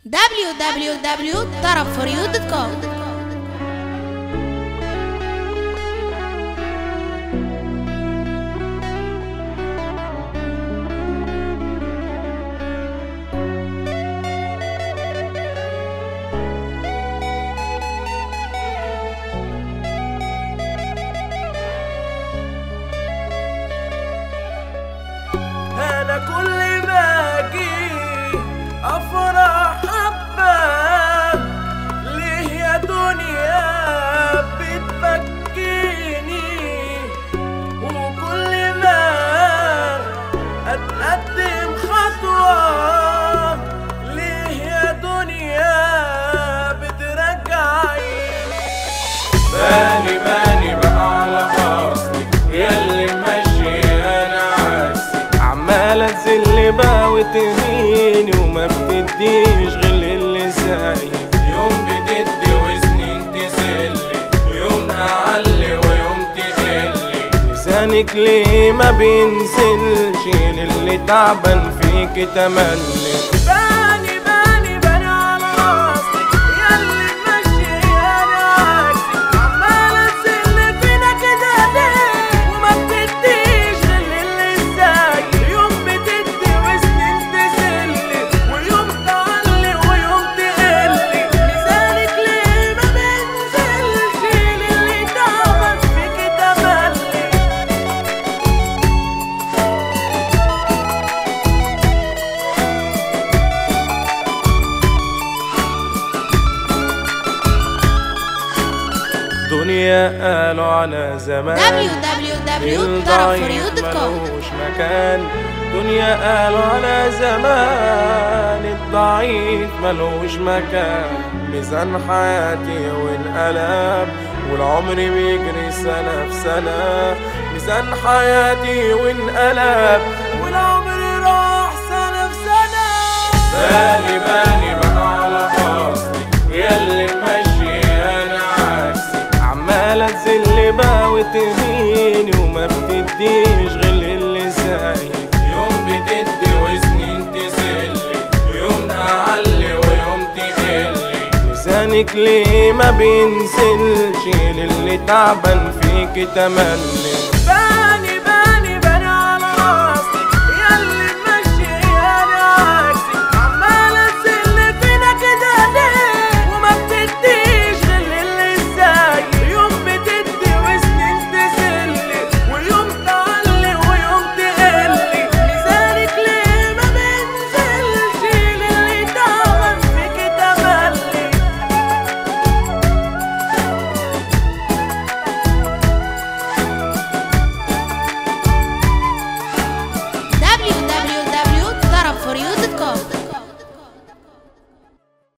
www.tarabforyou.com انا كل ما اجي افرح حبه ليه يا دنيا بتبكيني وكل ما اتقدم خطوه ليه يا دنيا بترجعيني بالي بالي بقى على خاصني ياللي ماشي انا عكسي عمال انزل بقى وتهيني وما بتديش غير اللي سايب يوم بتدي وسنين تسلي ويوم اعلي ويوم تقلي لسانك ليه ما بينزلش للي تعبان فيك تملي باني باني باني على راسي ياللي ماشي انا عكسي عمال انزل فينا كده ليه وما بتديش غير اللي سايق يوم بتدي وسنين تسلي ويوم تعلي ويوم تقلي ميزانك ليه ما بينزلش للي تعبان فيك تملي دنيا قالوا على زمان الضعيف www.tarabforyou.com ملوش مكان دنيا قالوا على زمان الضعيف ملوش مكان ميزان حياتي وانقلب والعمر بيجري سنة في سنة ميزان حياتي وانقلب والعمر راح سنة في سنة بالي بالي بقى على خاصني ياللي ماشي انا عكسي عمال انزل بقى وتهيني وما بتديش غير اللي سايب يوم بتدي وسنين تسلي ويوم اعلي ويوم تقلي لسانك ليه ما بينزلش للي تعبان فيك تملي